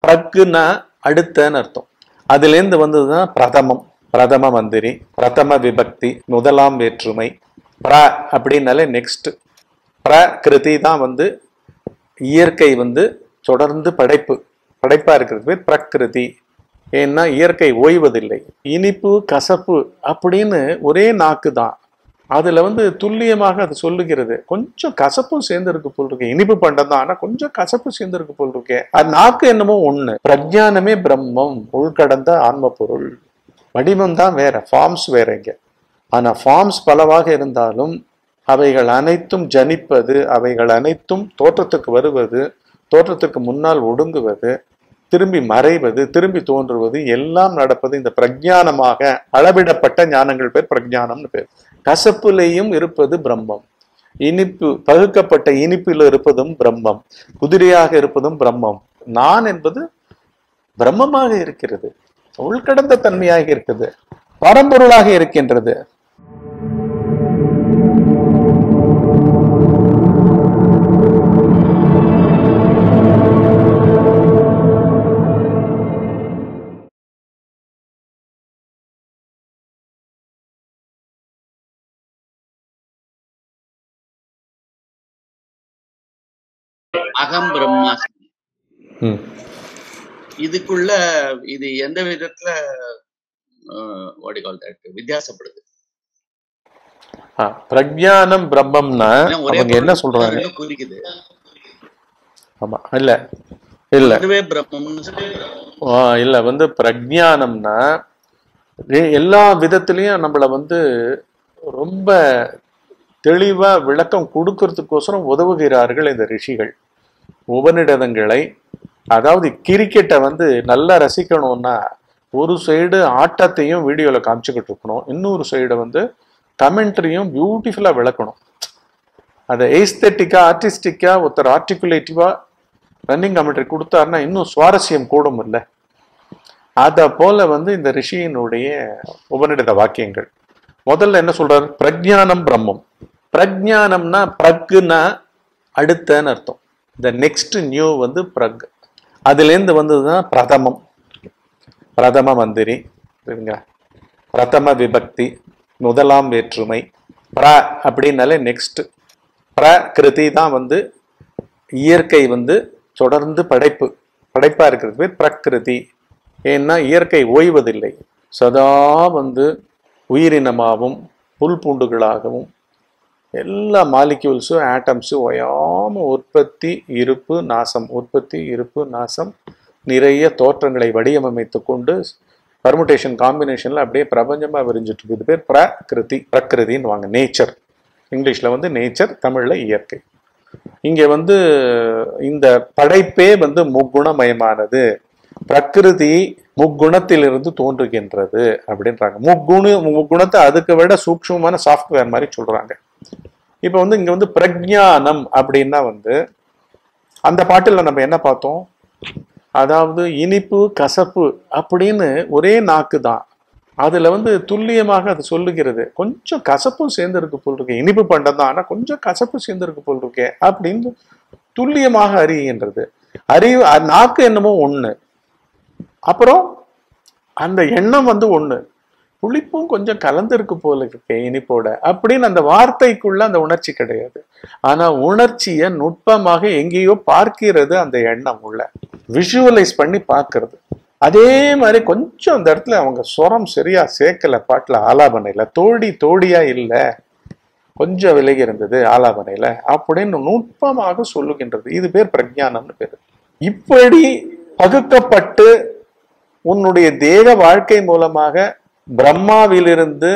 பிரக்குன்னா அடுத்தன்னு அர்த்தம் அதுலேருந்து வந்ததுதான் பிரதமம் பிரதம மந்திரி பிரதம விபக்தி முதலாம் வேற்றுமை பிர அப்படின்னாலே நெக்ஸ்ட் பிரகிருதி தான் வந்து இயற்கை வந்து தொடர்ந்து படைப்பு படைப்பா இருக்கிறது பேர் பிரகிருதி ஏன்னா இயற்கை ஓய்வதில்லை இனிப்பு கசப்பு அப்படின்னு ஒரே நாக்கு தான் அதுல வந்து துல்லியமாக அது சொல்லுகிறது கொஞ்சம் கசப்பும் சேர்ந்திருக்கு போல் இருக்கு இனிப்பு பண்டம் தான் ஆனா கொஞ்சம் கசப்பு சேர்ந்திருக்கு போல் இருக்கே அது நாக்கு என்னமோ ஒண்ணு பிரஜானமே பிரம்மம் உள்கடந்த ஆன்ம பொருள் வடிவம் தான் வேற ஃபார்ம்ஸ் வேற இங்க ஆனா ஃபார்ம்ஸ் பலவாக இருந்தாலும் அவைகள் அனைத்தும் ஜனிப்பது அவைகள் அனைத்தும் தோற்றத்துக்கு வருவது தோற்றத்துக்கு முன்னால் ஒடுங்குவது திரும்பி மறைவது திரும்பி தோன்றுவது எல்லாம் நடப்பது இந்த பிரஜானமாக அளவிடப்பட்ட ஞானங்கள் பேர் பிரஜானம்னு பேர் கசப்புலேயும் இருப்பது பிரம்மம் இனிப்பு பகுக்கப்பட்ட இனிப்பில் இருப்பதும் பிரம்மம் குதிரையாக இருப்பதும் பிரம்மம் நான் என்பது பிரம்மமாக இருக்கிறது உள்கடந்த தன்மையாக இருக்குது பரம்பொருளாக இருக்கின்றது அகம் பிரம்மாஸ்மி ம். இதுக்குள்ள இது எந்த விதத்துல வாடி கால் தட் வித்தியாசப்படுது ஆ, பிரஜானம் பிரம்மம்னா ஏன்னா ஒரே அவங்க என்ன பொருள் சொல்றாங்க ரெண்டும் குறிக்குது ஆமா இல்ல இல்ல அதுவே பிரம்மம்னு சொல்றாங்க ஆ, இல்ல வந்து பிரஜானம்னா எ- எல்லா விதத்திலையும் நம்மள வந்து ரொம்ப தெளிவா விளக்கம் கொடுக்கறதுக்கோசரம் உதவுகிறார்கள் இந்த ரிஷிகள் உபநிடதங்களை அதாவது கிரிக்கெட்டை வந்து நல்லா ரசிக்கணும்னா ஒரு சைடு ஆட்டத்தையும் வீடியோல காமிச்சுக்கிட்டு இருக்கணும் இன்னொரு சைடு வந்து கமெண்ட்ரியும் பியூட்டிஃபுல்லா விளக்கணும் அதை எய்ஸ்தட்டிக்கா ஆர்டிஸ்டிக்கா ஒருத்தர் ஆர்டிகுலேட்டிவா ரன்னிங் கமெண்ட்ரி கொடுத்தாருன்னா இன்னும் சுவாரஸ்யம் கூடும் இல்லை அத போல வந்து இந்த ரிஷியினுடைய உபநிடத வாக்கியங்கள் முதல்ல என்ன சொல்றாரு பிரஜானம் பிரம்மம் பிரஜானம்னா பிரக்குன்னா அடுத்தன்னு அர்த்தம் இந்த நெக்ஸ்ட் நியூ வந்து பிரக் அதுலேருந்து வந்ததுதான் பிரதமம் பிரதம மந்திரி சரிங்களா பிரதம விபக்தி முதலாம் வேற்றுமை பிர அப்படின்னாலே நெக்ஸ்ட் பிரகிருதி தான் வந்து இயற்கை வந்து தொடர்ந்து படைப்பு படைப்பா இருக்கிறது பேர் பிரகிருதி ஏன்னா இயற்கை ஓய்வதில்லை சதா வந்து உயிரினமாகவும் புல் பூண்டுகளாகவும் எல்லா மாலிக்யூல்ஸும் ஆட்டம்ஸும் ஓயாம உற்பத்தி இருப்பு நாசம் உற்பத்தி இருப்பு நாசம் நிறைய தோற்றங்களை வடிவமைத்து கொண்டு பர்முடேஷன் காம்பினேஷன்ல அப்படியே பிரபஞ்சமா விரிஞ்சிட்டு இருக்கு இது பேர் பிரகிருதி பிரகிருதின்னு வாங்க நேச்சர் இங்கிலீஷ்ல வந்து நேச்சர் தமிழ்ல இயற்கை இங்க வந்து இந்த படைப்பே வந்து முக்குணமயமானது பிரகிருதி முக்குணத்திலிருந்து தோன்றுகின்றது அப்படின்றாங்க முக்குணு முக்குணத்தை அதுக்கு விட சூக்ஷ்மமான சாஃப்ட்வேர் மாதிரி சொல்றாங்க இப்போ வந்து இங்க வந்து பிரஜானம் அப்படின்னா வந்து அந்த பாட்டுல நம்ம என்ன பார்த்தோம் அதாவது இனிப்பு கசப்பு அப்படின்னு ஒரே நாக்கு தான் அதுல வந்து துல்லியமாக அது சொல்லுகிறது கொஞ்சம் கசப்பும் சேர்ந்திருக்கு போல் இருக்கு இனிப்பு பண்டம் தான் ஆனா கொஞ்சம் கசப்பு சேர்ந்திருக்கு போல் இருக்கே அப்படின்னு துல்லியமாக அறிகின்றது அறிவு அ- நாக்கு என்னமோ ஒண்ணு அப்புறம் அந்த எண்ணம் வந்து ஒண்ணு புளிப்பும் கொஞ்சம் கலந்திருக்கு போல இருக்கே இனிப்போட அப்படின்னு அந்த வார்த்தைக்குள்ள அந்த உணர்ச்சி கிடையாது ஆனா உணர்ச்சியை நுட்பமாக எங்கேயோ பார்க்கிறது அந்த எண்ணம் உள்ள விஷுவலைஸ் பண்ணி பார்க்கிறது அதே மாதிரி கொஞ்சம் அந்த இடத்துல அவங்க சுரம் சரியா சேர்க்கல பாட்டுல ஆலாபனையில தோடி தோடியா இல்ல கொஞ்சம் விலகி இருந்தது ஆலாபனையில அப்படின்னு நுட்பமாக சொல்லுகின்றது இது பேர் பிரஜானம்னு பேரு இப்படி பகுக்கப்பட்டு உன்னுடைய தேக வாழ்க்கை மூலமாக பிரம்மாவிலிருந்து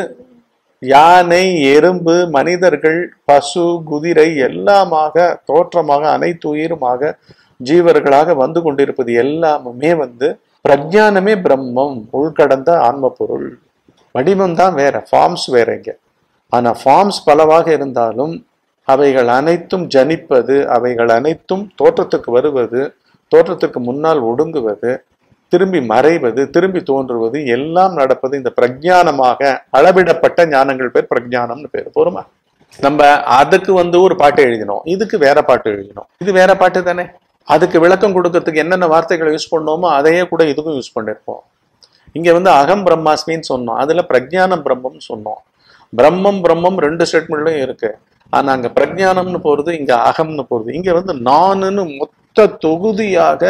யானை எறும்பு மனிதர்கள் பசு குதிரை எல்லாமாக தோற்றமாக அனைத்து உயிருமாக ஜீவர்களாக வந்து கொண்டிருப்பது எல்லாமுமே வந்து பிரஜானமே பிரம்மம் உள்கடந்த ஆன்ம பொருள் வடிவம் தான் வேற ஃபார்ம்ஸ் வேற இங்க ஆனா ஃபார்ம்ஸ் பலவாக இருந்தாலும் அவைகள் அனைத்தும் ஜனிப்பது அவைகள் அனைத்தும் தோற்றத்துக்கு வருவது தோற்றத்துக்கு முன்னால் ஒடுங்குவது திரும்பி மறைவது திரும்பி தோன்றுவது எல்லாம் நடப்பது இந்த பிரஜானமாக அளவிடப்பட்ட ஞானங்கள் பேர் பிரஜானம்னு பேர் போருமா நம்ம அதுக்கு வந்து ஒரு பாட்டு எழுதினோம் இதுக்கு வேற பாட்டு எழுதினோம் இது வேற பாட்டு தானே அதுக்கு விளக்கம் கொடுக்கறதுக்கு என்னென்ன வார்த்தைகளை யூஸ் பண்ணோமோ அதையே கூட இதுக்கும் யூஸ் பண்ணிருப்போம் இங்க வந்து அகம் பிரம்மாஸ்மின்னு சொன்னோம் அதுல பிரஜானம் பிரம்மம்னு சொன்னோம் பிரம்மம் பிரம்மம் ரெண்டு ஸ்டேட்மெண்ட்லயும் இருக்கு ஆனா அங்க பிரஜானம்னு போறது இங்க அகம்னு போறது இங்க வந்து நானுன்னு மொத்த தொகுதியாக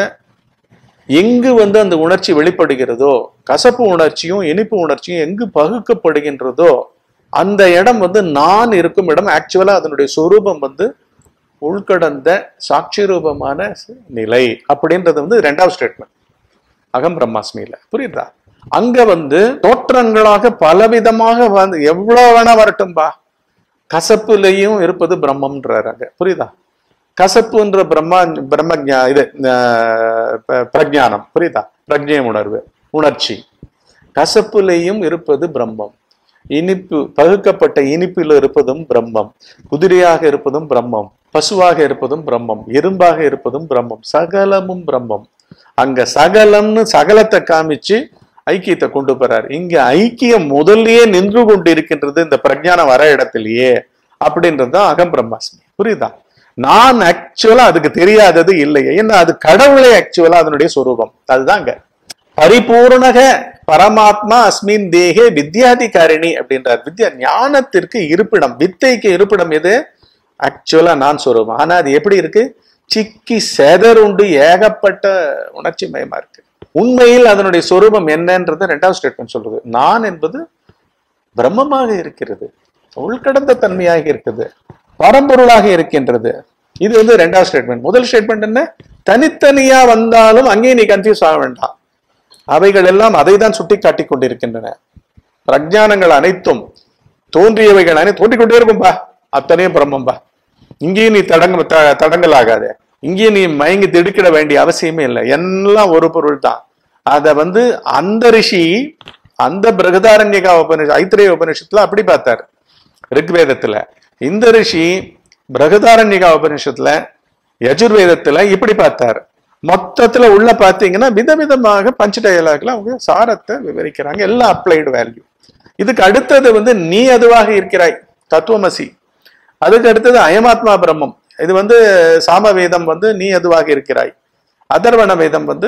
எங்கு வந்து அந்த உணர்ச்சி வெளிப்படுகிறதோ கசப்பு உணர்ச்சியும் இனிப்பு உணர்ச்சியும் எங்கு பகுக்கப்படுகின்றதோ அந்த இடம் வந்து நான் இருக்கும் இடம் ஆக்சுவலா அதனுடைய சொரூபம் வந்து உள்கடந்த சாட்சி ரூபமான நிலை அப்படின்றது வந்து ரெண்டாவது ஸ்டேட்மெண்ட் அகம் பிரம்மாஸ்மியில புரியுதா அங்க வந்து தோற்றங்களாக பலவிதமாக வந்து எவ்வளவு வேணா வரட்டும்பா கசப்புலையும் இருப்பது பிரம்மம்ன்றாரு அங்க புரியுதா கசப்புன்ற பிரம்மா பிரம்மஜா இது அஹ், ப- பிரஜானம் புரியுதா பிரஜை உணர்வு உணர்ச்சி கசப்புலையும் இருப்பது பிரம்மம் இனிப்பு பகுக்கப்பட்ட இனிப்பில் இருப்பதும் பிரம்மம் குதிரையாக இருப்பதும் பிரம்மம் பசுவாக இருப்பதும் பிரம்மம் எறும்பாக இருப்பதும் பிரம்மம் சகலமும் பிரம்மம் அங்க சகலம்னு சகலத்தை காமிச்சு ஐக்கியத்தை கொண்டு போறார் இங்க ஐக்கியம் முதல்லயே நின்று கொண்டு இருக்கின்றது இந்த பிரஜானம் வர இடத்திலேயே அப்படின்றது தான் அகம் பிரம்மாஸ்மி புரியுதா நான் ஆக்சுவலா அதுக்கு தெரியாதது இல்லை ஏன்னா அது கடவுளே ஆக்சுவலா அதனுடைய சொரூபம் அதுதாங்க பரிபூர்ணக பரமாத்மா அஸ்மின் தேகே வித்யாதிகாரிணி அப்படின்றார் வித்யா ஞானத்திற்கு இருப்பிடம் வித்தைக்கு இருப்பிடம் எது ஆக்சுவலா நான் சொரூபம் ஆனா அது எப்படி இருக்கு சிக்கி செதறுண்டு ஏகப்பட்ட உணர்ச்சி மயமா இருக்கு உண்மையில் அதனுடைய சொரூபம் என்னன்றது ரெண்டாவது ஸ்டேட்மெண்ட் சொல்றது நான் என்பது பிரம்மமாக இருக்கிறது உள்கடந்த தன்மையாக இருக்குது பரம்பொருளாக இருக்கின்றது இது வந்து ரெண்டாவது ஸ்டேட்மெண்ட் முதல் ஸ்டேட்மெண்ட் என்ன தனித்தனியா வந்தாலும் அங்கேயும் நீ கன்ஃபியூஸ் ஆக வேண்டாம் அவைகள் எல்லாம் அதை தான் சுட்டி காட்டிக் கொண்டிருக்கின்றன பிரஜானங்கள் அனைத்தும் தோன்றியவைகள் அனைத்தும் தோன்றிக் கொண்டே இருக்கும்பா அத்தனையும் பிரம்மம்பா இங்கேயும் நீ தடங்க த- தடங்கல் ஆகாத இங்கேயும் நீ மயங்கி திடுக்கிட வேண்டிய அவசியமே இல்லை எல்லாம் ஒரு பொருள் தான் அத வந்து அந்த ரிஷி அந்த பிரகதாரண்யகா உபனிஷ ஐத்திரேய உபனிஷத்துல அப்படி பார்த்தார் ரிக்வேதத்துல இந்த ரிஷி பிரகதாரண்யகா உபனிஷத்துல யஜுர்வேதத்துல இப்படி பார்த்தார் மொத்தத்துல உள்ள பாத்தீங்கன்னா விதவிதமாக பஞ்ச டயலாக்ல அவங்க சாரத்தை விவரிக்கிறாங்க எல்லாம் அப்ளைடு வேல்யூ இதுக்கு அடுத்தது வந்து நீ அதுவாக இருக்கிறாய் தத்துவமசி அதுக்கு அடுத்தது அயமாத்மா பிரம்மம் இது வந்து சாமவேதம் வந்து நீ அதுவாக இருக்கிறாய் அதர்வண வேதம் வந்து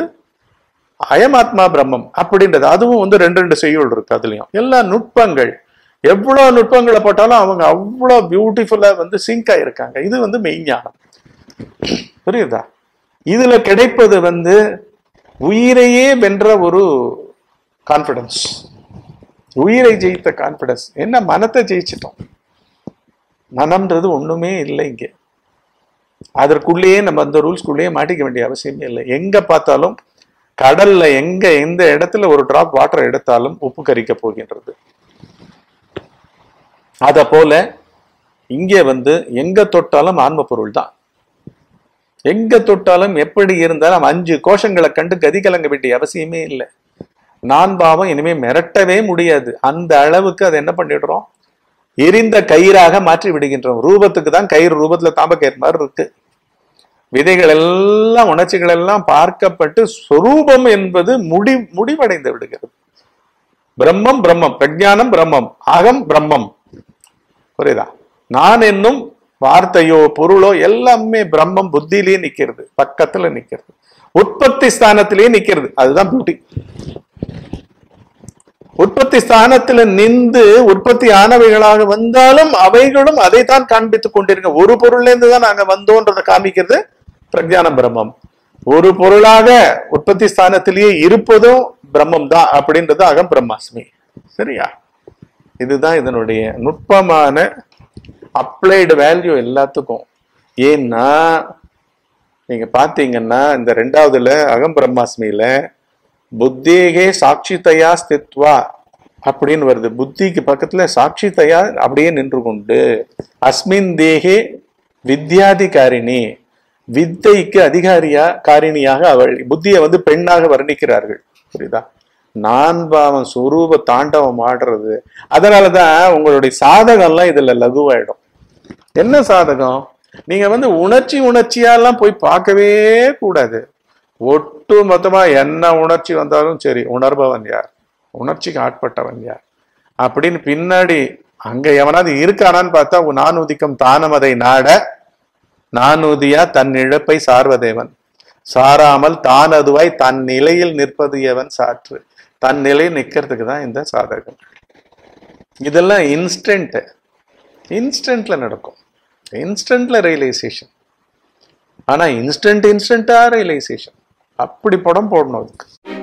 அயமாத்மா பிரம்மம் அப்படின்றது அதுவும் வந்து ரெண்டு ரெண்டு செய்யுள் இருக்கு அதுலயும் எல்லா நுட்பங்கள் எவ்வளவு நுட்பங்களை போட்டாலும் அவங்க அவ்வளவு பியூட்டிஃபுல்லா வந்து சிங்க் ஆயிருக்காங்க இது வந்து மெய்ஞானம் புரியுதா இதுல கிடைப்பது வந்து உயிரையே வென்ற ஒரு கான்பிடன்ஸ் உயிரை ஜெயித்த கான்பிடன்ஸ் என்ன மனத்தை ஜெயிச்சிட்டோம் மனம்ன்றது ஒண்ணுமே இல்லை இங்க அதற்குள்ளேயே நம்ம அந்த ரூல்ஸ்குள்ளேயே மாட்டிக்க வேண்டிய அவசியமே இல்லை எங்க பார்த்தாலும் கடல்ல எங்க எந்த இடத்துல ஒரு டிராப் வாட்டர் எடுத்தாலும் உப்பு கரிக்க போகின்றது அத போல இங்கே வந்து எங்க தொட்டாலும் ஆன்ம பொருள் தான் எங்க தொட்டாலும் எப்படி இருந்தாலும் அஞ்சு கோஷங்களை கண்டு கதி கலங்க வேண்டிய அவசியமே இல்லை நான் பாவம் இனிமே மிரட்டவே முடியாது அந்த அளவுக்கு அதை என்ன பண்ணிடுறோம் எரிந்த கயிறாக மாற்றி விடுகின்றோம் ரூபத்துக்கு தான் கயிறு ரூபத்துல தாம்பக்கயிறு மாதிரி இருக்கு விதைகள் எல்லாம் உணர்ச்சிகள் எல்லாம் பார்க்கப்பட்டு சொரூபம் என்பது முடி முடிவடைந்து விடுகிறது பிரம்மம் பிரம்மம் பிரஜானம் பிரம்மம் அகம் பிரம்மம் புரியுதா நான் என்னும் வார்த்தையோ பொருளோ எல்லாமே பிரம்மம் புத்தியிலேயே நிக்கிறது பக்கத்துல நிக்கிறது உற்பத்தி ஸ்தானத்திலேயே நிக்கிறது அதுதான் பியூட்டி உற்பத்தி ஸ்தானத்துல நின்று உற்பத்தி ஆனவைகளாக வந்தாலும் அவைகளும் அதைத்தான் காண்பித்துக் கொண்டிருக்க ஒரு பொருள்ல இருந்து தான் நாங்க வந்தோன்றதை காமிக்கிறது பிரஜான பிரம்மம் ஒரு பொருளாக உற்பத்தி ஸ்தானத்திலேயே இருப்பதும் பிரம்மம் தான் அப்படின்றது அகம் பிரம்மாஸ்மி சரியா இதுதான் இதனுடைய நுட்பமான அப்ளைடு வேல்யூ எல்லாத்துக்கும் ஏன்னா நீங்க பாத்தீங்கன்னா இந்த ரெண்டாவதுல அகம் பிரம்மாஸ்மியில புத்தேகே சாட்சித்தையா ஸ்தித்வா அப்படின்னு வருது புத்திக்கு பக்கத்துல சாட்சித்தையா அப்படியே நின்று கொண்டு அஸ்மின் தேகே வித்யாதிகாரிணி வித்தைக்கு அதிகாரியா காரிணியாக அவள் புத்தியை வந்து பெண்ணாக வர்ணிக்கிறார்கள் புரியுதா நான் பாவம் சுரூப தாண்டவம் ஆடுறது அதனாலதான் உங்களுடைய சாதகம்லாம் இதுல லகுவாயிடும் என்ன சாதகம் நீங்க வந்து உணர்ச்சி உணர்ச்சியாலாம் போய் பார்க்கவே கூடாது ஒட்டு மொத்தமா என்ன உணர்ச்சி வந்தாலும் சரி உணர்பவன் யார் உணர்ச்சிக்கு ஆட்பட்டவன் யார் அப்படின்னு பின்னாடி அங்க எவனாவது இருக்கானான்னு பார்த்தா நான் உதிக்கும் தானம் அதை நாட நான் உதியா தன் இழப்பை சார்வதேவன் சாராமல் தான் அதுவாய் தன் நிலையில் நிற்பது எவன் சாற்று தன் நிலையில் நிக்கிறதுக்கு தான் இந்த சாதகம் இதெல்லாம் இன்ஸ்டன்ட் இன்ஸ்டன்ட்ல நடக்கும் இன்ஸ்டன்ட்ல ரியலைசேஷன் ஆனா இன்ஸ்டன்ட் இன்ஸ்டன்டா ரியலைசேஷன் அப்படி படம் போடணும் அதுக்கு